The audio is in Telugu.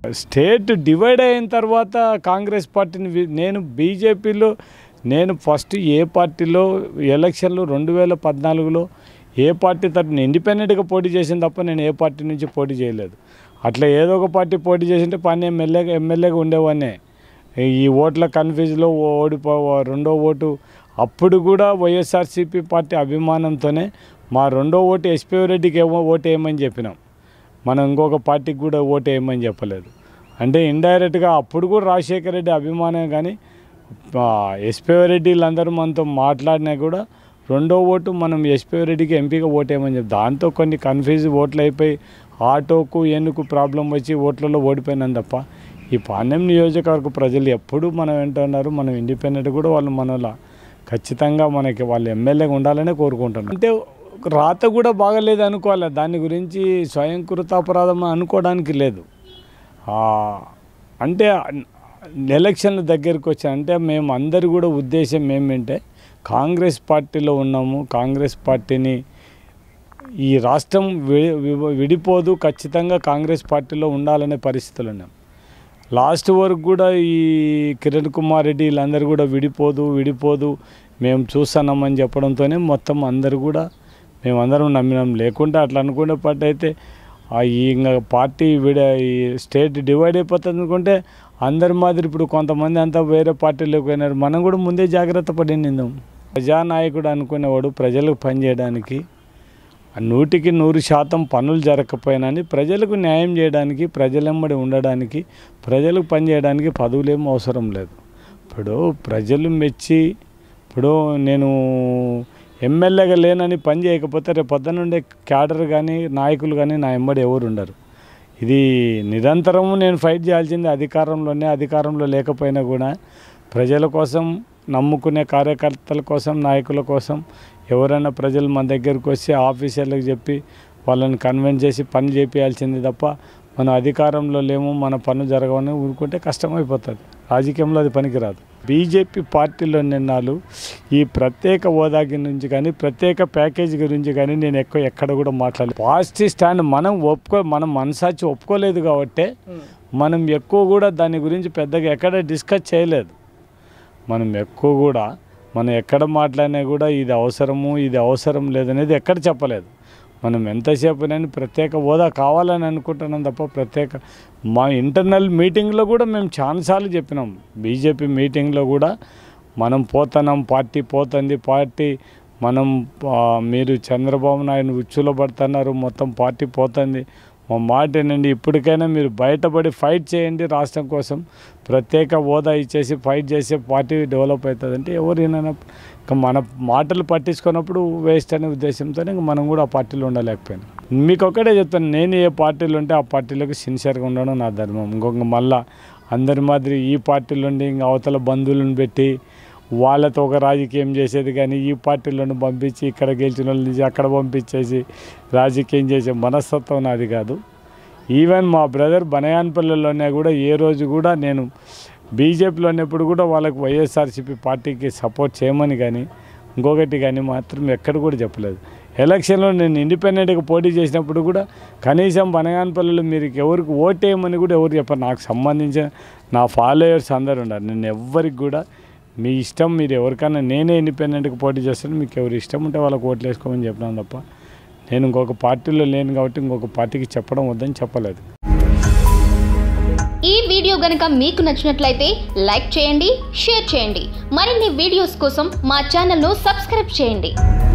స్టేట్ డివైడ్ అయిన తర్వాత కాంగ్రెస్ పార్టీని వి- నేను బీజేపీలో నేను ఫస్ట్ ఏ పార్టీలో ఎలక్షన్లు రెండు వేల పద్నాలుగులో ఏ పార్టీ తరఫున ఇండిపెండెంట్గా పోటీ చేసింది తప్ప నేను ఏ పార్టీ నుంచి పోటీ చేయలేదు అట్లా ఏదో ఒక పార్టీ పోటీ చేసింటే పని ఎమ్మెల్యేగా ఎమ్మెల్యేగా ఉండేవాడినే ఈ ఓట్ల కన్ఫ్యూజ్లో ఓడిపో రెండో ఓటు అప్పుడు కూడా వైఎస్ఆర్సీపీ పార్టీ అభిమానంతోనే మా రెండో ఓటు ఎస్పీ రెడ్డికి ఏమో ఓటు వేయమని చెప్పినాం మనం ఇంకొక పార్టీకి కూడా ఓటు వేయమని చెప్పలేదు అంటే ఇండైరెక్ట్గా అప్పుడు కూడా రాజశేఖర రెడ్డి అభిమానం కానీ ఎస్పీ రెడ్డి వీళ్ళందరూ మనతో మాట్లాడినా కూడా రెండో ఓటు మనం ఎస్పీ రెడ్డికి ఎంపీగా ఓటు వేయమని చెప్పి దాంతో కొన్ని కన్ఫ్యూజ్ ఓట్లు అయిపోయి ఆటోకు ఎన్నుకు ప్రాబ్లం వచ్చి ఓట్లలో ఓడిపోయినాం తప్ప ఈ పాణ్యం నియోజకవర్గ ప్రజలు ఎప్పుడు మనం వింటున్నారు మనం ఇండిపెండెంట్ కూడా వాళ్ళు మనలా ఖచ్చితంగా మనకి వాళ్ళు ఎమ్మెల్యేగా ఉండాలనే కోరుకుంటున్నాం అంటే రాత కూడా బాగలేదు అనుకోవాలి దాని గురించి స్వయంకృతాపరాధం అనుకోవడానికి లేదు ఆ, అంటే ఎలక్షన్ల దగ్గరికి వచ్చా అంటే మేము అందరు కూడా ఉద్దేశం ఏమంటే కాంగ్రెస్ పార్టీలో ఉన్నాము కాంగ్రెస్ పార్టీని ఈ రాష్ట్రం వి- వి- విడిపోదు ఖచ్చితంగా కాంగ్రెస్ పార్టీలో ఉండాలనే పరిస్థితులు ఉన్నాం లాస్ట్ వరకు కూడా ఈ కిరణ్ కుమార్ రెడ్డి వీళ్ళందరూ కూడా విడిపోదు విడిపోదు మేము చూస్తున్నామని చెప్పడంతోనే మొత్తం అందరూ కూడా మేమందరం నమ్మినాం లేకుంటే అట్లా అనుకునే పార్టీ అయితే ఆ ఈ ఇంకా పార్టీ విడ ఈ స్టేట్ డివైడ్ అయిపోతుంది అనుకుంటే అందరి మాదిరి ఇప్పుడు కొంతమంది అంతా వేరే పార్టీలోకి పోయినారు మనం కూడా ముందే జాగ్రత్త పడి నిందాం ప్రజానాయకుడు అనుకునేవాడు ప్రజలకు పనిచేయడానికి నూటికి నూరు శాతం పనులు జరగకపోయినని ప్రజలకు న్యాయం చేయడానికి ప్రజలెమ్మడి ఉండడానికి ప్రజలకు పనిచేయడానికి పదవులేం అవసరం లేదు ఇప్పుడు ప్రజలు మెచ్చి ఇప్పుడు నేను ఎమ్మెల్యేగా లేనని పని చేయకపోతే రేపు పొద్దునుండే క్యాడర్ కానీ నాయకులు కానీ నా ఎమ్మడి ఎవరు ఉండరు ఇది నిరంతరము నేను ఫైట్ చేయాల్సింది అధికారంలోనే అధికారంలో లేకపోయినా కూడా ప్రజల కోసం నమ్ముకునే కార్యకర్తల కోసం నాయకుల కోసం ఎవరైనా ప్రజలు మన దగ్గరకు వచ్చి ఆఫీసర్లకు చెప్పి వాళ్ళని కన్విన్స్ చేసి పని చేపించాల్సింది తప్ప మనం అధికారంలో లేము మన పనులు జరగవని ఊరుకుంటే కష్టమైపోతుంది రాజకీయంలో అది పనికిరాదు బీజేపీ పార్టీలో నిన్నాళ్ళు ఈ ప్రత్యేక హోదా గురించి కానీ ప్రత్యేక ప్యాకేజీ గురించి కానీ నేను ఎక్కువ ఎక్కడ కూడా మాట్లాడలేదు పాజిటివ్ స్టాండ్ మనం ఒప్పుకో మనం మనసాచి ఒప్పుకోలేదు కాబట్టి మనం ఎక్కువ కూడా దాని గురించి పెద్దగా ఎక్కడ డిస్కస్ చేయలేదు మనం ఎక్కువ కూడా మనం ఎక్కడ మాట్లాడినా కూడా ఇది అవసరము ఇది అవసరం లేదనేది ఎక్కడ చెప్పలేదు మనం ఎంతసేపు నేను ప్రత్యేక హోదా కావాలని అనుకుంటున్నాం తప్ప ప్రత్యేక మా ఇంటర్నల్ మీటింగ్లో కూడా మేము చాలాసార్లు చెప్పినాం బీజేపీ మీటింగ్లో కూడా మనం పోతున్నాం పార్టీ పోతుంది పార్టీ మనం ఆ, మీరు చంద్రబాబు నాయుడు ఉచ్చులో పడుతున్నారు మొత్తం పార్టీ పోతుంది మా మాట ఏంటండి ఇప్పటికైనా మీరు బయటపడి ఫైట్ చేయండి రాష్ట్రం కోసం ప్రత్యేక హోదా ఇచ్చేసి ఫైట్ చేసే పార్టీ డెవలప్ అవుతుంది అంటే ఎవరు వినన- ఇంకా మన మాటలు పట్టించుకున్నప్పుడు వేస్ట్ అనే ఉద్దేశంతో ఇంకా మనం కూడా ఆ పార్టీలో ఉండలేకపోయినా మీకు ఒక్కటే చెప్తాను నేను ఏ పార్టీలో ఉంటే ఆ పార్టీలోకి సిన్సియర్గా ఉండడం నా ధర్మం ఇంకొక మళ్ళా అందరి మాదిరి ఈ పార్టీలో ఉండి ఇంకా అవతల బంధువులను పెట్టి వాళ్ళతో ఒక రాజకీయం చేసేది కానీ ఈ పార్టీలను పంపించి ఇక్కడ గెలిచిన వాళ్ళ నుంచి అక్కడ పంపించేసి రాజకీయం చేసే మనస్తత్వం నాది కాదు ఈవెన్ మా బ్రదర్ బనయాన్పల్లిలోనే కూడా ఏ రోజు కూడా నేను బీజేపీలో ఉన్నప్పుడు కూడా వాళ్ళకి వైఎస్ఆర్సీపీ పార్టీకి సపోర్ట్ చేయమని కానీ ఇంకొకటి కానీ మాత్రం ఎక్కడ కూడా చెప్పలేదు ఎలక్షన్లో నేను ఇండిపెండెంట్గా పోటీ చేసినప్పుడు కూడా కనీసం బనగానపల్లిలో మీరు ఎవరికి ఓటేయమని కూడా ఎవరు చెప్పారు నాకు సంబంధించిన నా ఫాలోయర్స్ అందరు ఉన్నారు నేను ఎవ్వరికి కూడా మీ ఇష్టం మీరు ఎవరికైనా నేనే ఇండిపెండెంట్గా పోటీ చేస్తాను మీకు ఎవరు ఇష్టం ఉంటే వాళ్ళకి ఓట్లు వేసుకోమని చెప్పినాను తప్ప నేను ఇంకొక పార్టీలో లేను కాబట్టి ఇంకొక పార్టీకి చెప్పడం వద్దని చెప్పలేదు ఈ వీడియో గనుక మీకు నచ్చినట్లయితే లైక్ చేయండి షేర్ చేయండి మరిన్ని వీడియోస్ కోసం మా ఛానల్ను సబ్స్క్రైబ్ చేయండి